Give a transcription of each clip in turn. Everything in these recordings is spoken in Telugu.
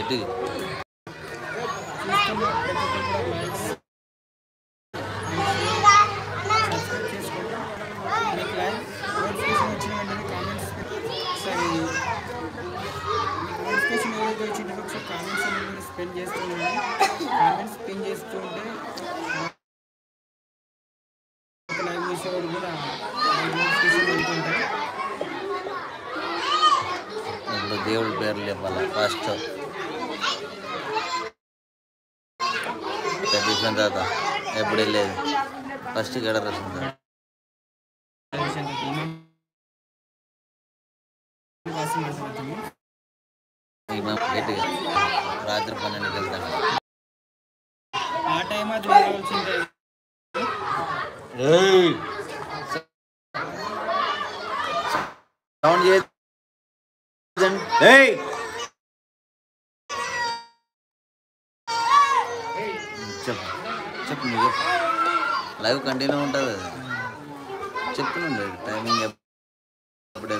గట్టిగా చూస్తున్న ప్రతి ఒక్కరు కూడా లైక్స్ సబ్స్క్రైబ్ చేసుకోండి మీకు లైవ్ నోటిఫికేషన్ వచ్చిన వెంటనే కామెంట్స్ ఒకసారి మీకు నోటిఫికేషన్ ఏదైతే వచ్చిందో ఒకసారి కామెంట్స్ అనేది కూడా స్పెండ్ చేస్తూ ఉండండి కామెంట్స్ స్పెండ్ చేస్తూ ఉంటే ఒక లైవ్ చేసేవాడు కూడా నోటిఫికేషన్ వెళ్తుంటాయి ఇప్పుడు దేవుడి పేర్లు చెప్పాలి ఫస్ట్ చూసిన తర్వాత ఎప్పుడు వెళ్ళేది ఫస్ట్ గడ రాసిన వాసం మాట్లాడుతుంది ఇమాం గట్టిగా రాత్రి పన్నెండుకి వెళ్తాను ఆ టైం అది వెళ్ళవలసిందే సౌండ్ చేయదండి చెప్పు చెప్పు నువ్వు చెప్పు లైవ్ కంటిన్యూ ఉంటుంది అది చెప్తుండే టైమింగ్ ఎప్పుడే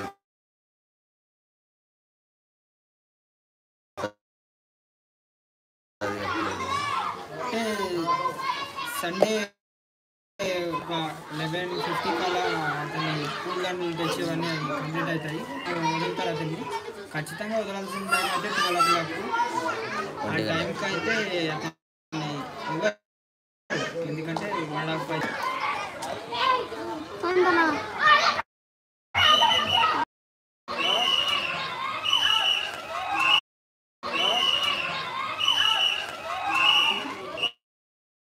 అది ఎప్పుడు అంటే సండే ఒక లెవెన్ ఫిఫ్టీ కల్లా అతని స్కూల్ కానీ తెచ్చేవన్నీ అవి కంప్లీట్ అవుతాయి అవి వదులుతారు అతన్ని ఖచ్చితంగా వదలాల్సిన టైం అయితే ట్వెల్వ్ ఓ క్లాక్ ఆ ఒంటి గంట. టైంకి అయితే అతన్ని ఇవ్వరు. ఎందుకంటే వాళ్ళ పై వందనా